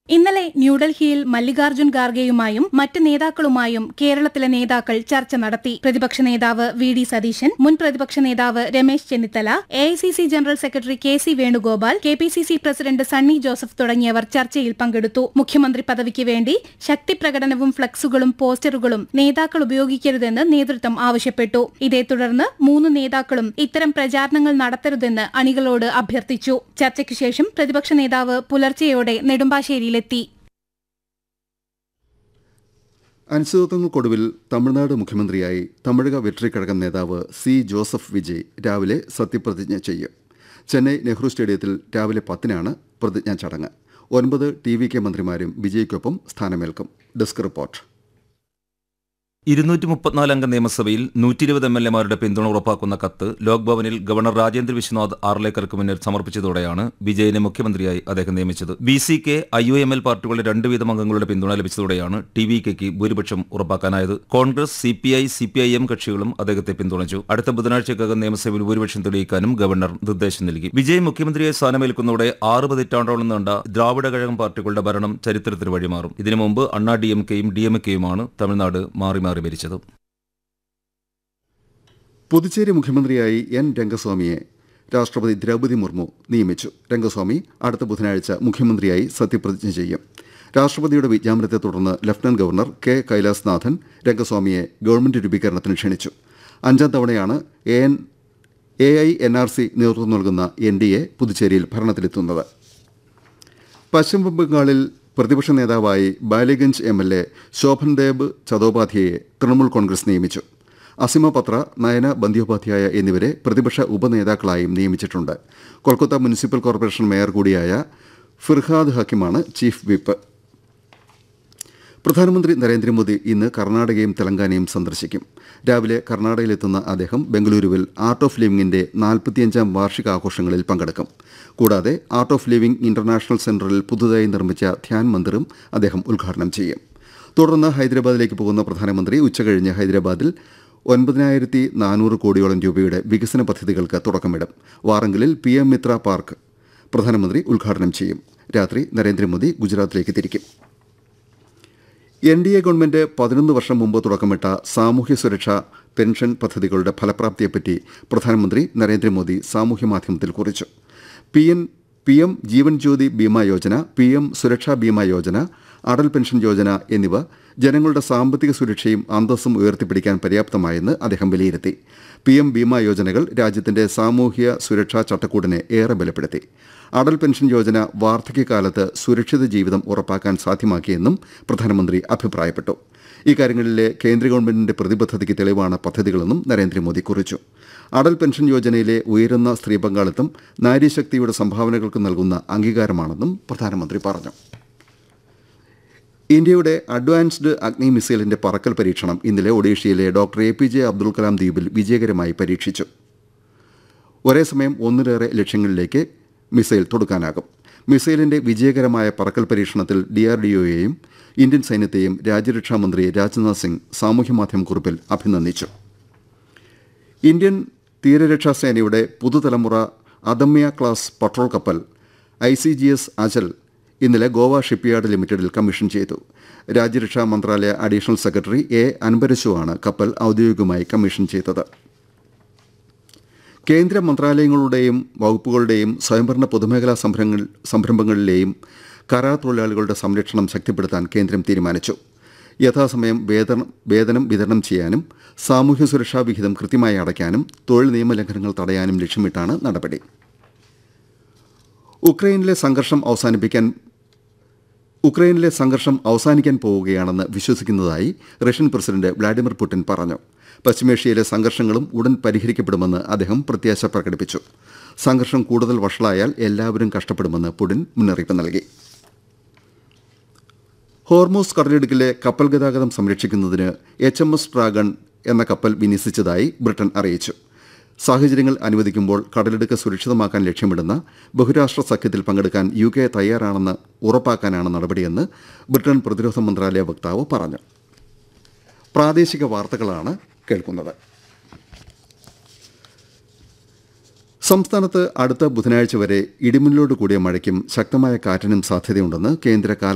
ഇന്നലെ ന്യൂഡൽഹിയിൽ മല്ലികാർജ്ജുൻ ഖാർഗെയുമായും മറ്റ് നേതാക്കളുമായും കേരളത്തിലെ നേതാക്കൾ ചർച്ച നടത്തി പ്രതിപക്ഷ നേതാവ് വി ഡി സതീശൻ മുൻ പ്രതിപക്ഷ നേതാവ് Ramesh Chennithala A I C C general secretary K C Venugopal K P C C president Sunny Joseph തുടങ്ങിയവർ ചർച്ചയിൽ പങ്കെടുത്തു മുഖ്യമന്ത്രി പദവിക്ക് വേണ്ടി ശക്തി പ്രകടനവും ഫ്ലക്സുകളും പോസ്റ്ററുകളും നേതാക്കൾ ഉപയോഗിക്കരുതെന്ന് നേതൃത്വം ആവശ്യപ്പെട്ടു ഇതേ തുടർന്ന് മൂന്ന് നേതാക്കളും ഇത്തരം പ്രചാരണങ്ങൾ നടത്തരുതെന്ന് അണികളോട് അഭ്യർത്ഥിച്ചു ചർച്ചയ്ക്ക് ശേഷം പ്രതിപക്ഷ നേതാവ് പുലർച്ചെയോടെ നെടുമ്പാശ്ശേരിയിലെത്തി അനിശ്ചിതത്വങ്ങൾക്കൊടുവിൽ തമിഴ്നാട് മുഖ്യമന്ത്രിയായി തമിഴക വെട്രിക്കഴകം നേതാവ് സി ജോസഫ് വിജയ് രാവിലെ സത്യപ്രതിജ്ഞ ചെയ്യും ചെന്നൈ നെഹ്റു സ്റ്റേഡിയത്തിൽ രാവിലെ പത്തിനാണ് പ്രതിജ്ഞാ ചടങ്ങ് ഒൻപത് ടി വി കെ മന്ത്രിമാരും വിജയ്ക്കൊപ്പം സ്ഥാനമേൽക്കും ഡെസ്ക് റിപ്പോർട്ട് ഇരുന്നൂറ്റി മുപ്പത്തിനാല് അംഗ നിയമസഭയിൽ നൂറ്റി ഇരുപത് എം എൽ എമാരുടെ പിന്തുണ ഉറപ്പാക്കുന്ന കത്ത് ലോക് ഭവനിൽ ഗവർണർ രാജേന്ദ്ര വിശ്വനാഥ് ആർലേക്കർക്ക് മുന്നിൽ സമർപ്പിച്ചതോടെയാണ് വിജയനെ മുഖ്യമന്ത്രിയായി അദ്ദേഹം നിയമിച്ചത് B C K I U M L പാർട്ടികളുടെ രണ്ട് വീതം അംഗങ്ങളുടെ പിന്തുണ ലഭിച്ചതോടെയാണ് ടി വി കെക്ക് ഭൂരിപക്ഷം ഉറപ്പാക്കാനായത് Congress C P I C P I M കക്ഷികളും അദ്ദേഹത്തെ പിന്തുണച്ചു അടുത്ത ബുധനാഴ്ചക്കകം നിയമസഭയിൽ ഭൂരിപക്ഷം തെളിയിക്കാനും ഗവർണർ നിർദ്ദേശം നൽകി വിജയ് മുഖ്യമന്ത്രിയായി സ്ഥാനമേൽക്കുന്നതോടെ ആറ് പതിറ്റാണ്ടോളം നീണ്ട ദ്രാവിഡ കഴകം പാർട്ടികളുടെ ഭരണം ചരിത്രത്തിന് വഴിമാറും ഇതിനു മുമ്പ് അണ്ണാ ഡി എം കെയും ഡി എം കെയുമാണ് തമിഴ്നാട് മാറി മാറി ഭരിച്ചത് പുതുച്ചേരി മുഖ്യമന്ത്രിയായി എൻ രംഗസ്വാമിയെ രാഷ്ട്രപതി ദ്രൗപദി മുർമു നിയമിച്ചു രംഗസ്വാമി അടുത്ത ബുധനാഴ്ച മുഖ്യമന്ത്രിയായി സത്യപ്രതിജ്ഞ ചെയ്യും രാഷ്ട്രപതിയുടെ വിജ്ഞാപനത്തെ തുടർന്ന് ലഫ്റ്റനന്റ് ഗവർണർ കെ കൈലാസ്നാഥൻ രംഗസ്വാമിയെ ഗവൺമെന്റ് രൂപീകരണത്തിന് ക്ഷണിച്ചു അഞ്ചാം തവണയാണ് A N A I N R C നേതൃത്വം നൽകുന്ന എൻ ഡി എ പുതുച്ചേരിയിൽ ഭരണത്തിലെത്തുന്നത് പശ്ചിമ ബംഗാളിൽ പ്രതിപക്ഷ നേതാവായി Ballygunge M L A Sobhandeb ചതോപാധ്യയെ തൃണമൂൽ കോൺഗ്രസ് നിയമിച്ചു അസിമ പത്ര നയന ബന്ദ്യോപാധ്യായ എന്നിവരെ പ്രതിപക്ഷ ഉപനേതാക്കളായും നിയമിച്ചിട്ടുണ്ട് കൊൽക്കത്ത മുനിസിപ്പൽ കോർപ്പറേഷൻ മേയർ കൂടിയായ ഫിർഹാദ് ഹക്കിമാണ് ചീഫ് വിപ്പ് പ്രധാനമന്ത്രി നരേന്ദ്രമോദി ഇന്ന് കർണാടകയും തെലങ്കാനയും സന്ദർശിക്കും രാവിലെ കർണാടകയിലെത്തുന്ന അദ്ദേഹം ബംഗളൂരുവിൽ ആർട്ട് ഓഫ് ലിവിംഗിന്റെ നാൽപ്പത്തിയഞ്ചാം വാർഷികാഘോഷങ്ങളിൽ പങ്കെടുക്കും കൂടാതെ ആർട്ട് ഓഫ് ലിവിംഗ് ഇന്റർനാഷണൽ സെന്ററിൽ പുതുതായി നിർമ്മിച്ച ധ്യാൻ മന്ദിറും അദ്ദേഹം ഉദ്ഘാടനം ചെയ്യും തുടർന്ന് ഹൈദരാബാദിലേക്ക് പോകുന്ന പ്രധാനമന്ത്രി ഉച്ചകഴിഞ്ഞ് ഹൈദരാബാദിൽ ഒൻപതിനായിരത്തി നാനൂറ് കോടിയോളം രൂപയുടെ വികസന പദ്ധതികൾക്ക് തുടക്കമിടും വാറങ്കലിൽ പി എം മിത്ര പാർക്ക് പ്രധാനമന്ത്രി ഉദ്ഘാടനം ചെയ്യും രാത്രി നരേന്ദ്രമോദി ഗുജറാത്തിലേക്ക് തിരിക്കും എൻ ഡി എ ഗവൺമെന്റ് പതിനൊന്ന് വർഷം മുമ്പ് തുടക്കമിട്ട സാമൂഹ്യ സുരക്ഷാ പെൻഷൻ പദ്ധതികളുടെ ഫലപ്രാപ്തിയെപ്പറ്റി പ്രധാനമന്ത്രി നരേന്ദ്രമോദി സാമൂഹ്യ മാധ്യമത്തിൽ കുറിച്ചു P N P M Jeevan Jyoti Bima Yojana P M Suraksha Bima Yojana Atal pension Yojana എന്നിവ ജനങ്ങളുടെ സാമ്പത്തിക സുരക്ഷയും അന്തസ്സും ഉയർത്തിപ്പിടിക്കാൻ പര്യാപ്തമായെന്ന് അദ്ദേഹം വിലയിരുത്തി പി എം ബീമാ യോജനകൾ രാജ്യത്തിന്റെ സാമൂഹ്യ സുരക്ഷാ ചട്ടക്കൂടിനെ ഏറെ ബലപ്പെടുത്തി അടൽ പെൻഷൻ യോജന വാർദ്ധക്യകാലത്ത് സുരക്ഷിത ജീവിതം ഉറപ്പാക്കാൻ സാധ്യമാക്കിയെന്നും പ്രധാനമന്ത്രി അഭിപ്രായപ്പെട്ടു ഇക്കാര്യങ്ങളിലെ കേന്ദ്ര ഗവൺമെന്റിന്റെ പ്രതിബദ്ധതയ്ക്ക് തെളിവാണ് പദ്ധതികളെന്നും നരേന്ദ്രമോദി കുറിച്ചു അടൽ പെൻഷൻ യോജനയിലെ ഉയരുന്ന സ്ത്രീ പങ്കാളിത്തം നാരീശക്തിയുടെ സംഭാവനകൾക്ക് നൽകുന്ന അംഗീകാരമാണെന്നും പ്രധാനമന്ത്രി പറഞ്ഞു ഇന്ത്യയുടെ അഡ്വാൻസ്ഡ് അഗ്നി മിസൈലിന്റെ പറക്കൽ പരീക്ഷണം ഇന്നലെ ഒഡീഷയിലെ doctor A P J Abdul Kalam ദ്വീപിൽ വിജയകരമായി പരീക്ഷിച്ചു ഒരേ സമയം ഒന്നിലേറെ ലക്ഷ്യങ്ങളിലേക്ക് മിസൈൽ തൊടുക്കാനാകും മിസൈലിന്റെ വിജയകരമായ പറക്കൽ പരീക്ഷണത്തിൽ ഡിആർഡിഒയെയും ഇന്ത്യൻ സൈന്യത്തെയും രാജ്യരക്ഷാ മന്ത്രി രാജ്നാഥ് സിംഗ് സാമൂഹ്യമാധ്യമ കുറിപ്പിൽ അഭിനന്ദിച്ചു ഇന്ത്യൻ തീരരക്ഷാ സേനയുടെ പുതുതലമുറ അദമ്യ ക്ലാസ് പട്രോൾ കപ്പൽ I C G S Achal ഇന്നലെ ഗോവ ഷിപ്പ്യാർഡ് ലിമിറ്റഡിൽ കമ്മീഷൻ ചെയ്തു രാജ്യരക്ഷാ മന്ത്രാലയ അഡീഷണൽ സെക്രട്ടറി എ അൻപരശുവാണ് കപ്പൽ ഔദ്യോഗികമായി കമ്മീഷൻ ചെയ്തത് കേന്ദ്ര മന്ത്രാലയങ്ങളുടെയും വകുപ്പുകളുടെയും സ്വയംഭരണ പൊതുമേഖലാ സംരംഭങ്ങൾ സംരംഭങ്ങളിലെയും കരാർ തൊഴിലാളികളുടെ സംരക്ഷണം ശക്തിപ്പെടുത്താൻ കേന്ദ്രം തീരുമാനിച്ചു യഥാസമയം വേതനം വേതനം വിതരണം ചെയ്യാനും സാമൂഹ്യ സുരക്ഷാ വിഹിതം കൃത്യമായി അടയ്ക്കാനും തൊഴിൽ നിയമലംഘനങ്ങൾ തടയാനും ലക്ഷ്യമിട്ടാണ് നടപടി ഉക്രൈനിലെ സംഘർഷം അവസാനിപ്പിക്കാൻ ഉക്രൈനിലെ സംഘർഷം അവസാനിക്കാൻ പോവുകയാണെന്ന് വിശ്വസിക്കുന്നതായി റഷ്യൻ പ്രസിഡന്റ് വ്ളാഡിമിർ പുടിൻ പറഞ്ഞു പശ്ചിമേഷ്യയിലെ സംഘർഷങ്ങളും ഉടൻ പരിഹരിക്കപ്പെടുമെന്ന് അദ്ദേഹം പ്രത്യാശ പ്രകടിപ്പിച്ചു സംഘർഷം കൂടുതൽ വഷളായാൽ എല്ലാവരും കഷ്ടപ്പെടുമെന്ന് പുടിൻ മുന്നറിയിപ്പ് നൽകി ഹോർമോസ് കടലിടുക്കിലെ കപ്പൽ ഗതാഗതം സംരക്ഷിക്കുന്നതിന് എച്ച് എം എസ് ഡ്രാഗൺ എന്ന കപ്പൽ വിന്യസിച്ചതായി ബ്രിട്ടൻ അറിയിച്ചു സാഹചര്യങ്ങൾ അനുവദിക്കുമ്പോൾ കടലിടുക്ക് സുരക്ഷിതമാക്കാൻ ലക്ഷ്യമിടുന്ന ബഹുരാഷ്ട്ര സഖ്യത്തിൽ പങ്കെടുക്കാൻ യു കെ തയ്യാറാണെന്ന് ഉറപ്പാക്കാനാണ് നടപടിയെന്ന് ബ്രിട്ടൻ പ്രതിരോധ മന്ത്രാലയ വക്താവ് പറഞ്ഞു പ്രാദേശിക വാർത്തകളാണ് കേൾക്കുന്നത് സംസ്ഥാനത്ത് അടുത്ത ബുധനാഴ്ച വരെ ഇടിമിന്നലോട് കൂടിയ മഴയ്ക്കും ശക്തമായ കാറ്റിനും സാധ്യതയുണ്ടെന്ന് കേന്ദ്ര കാലാവസ്ഥാ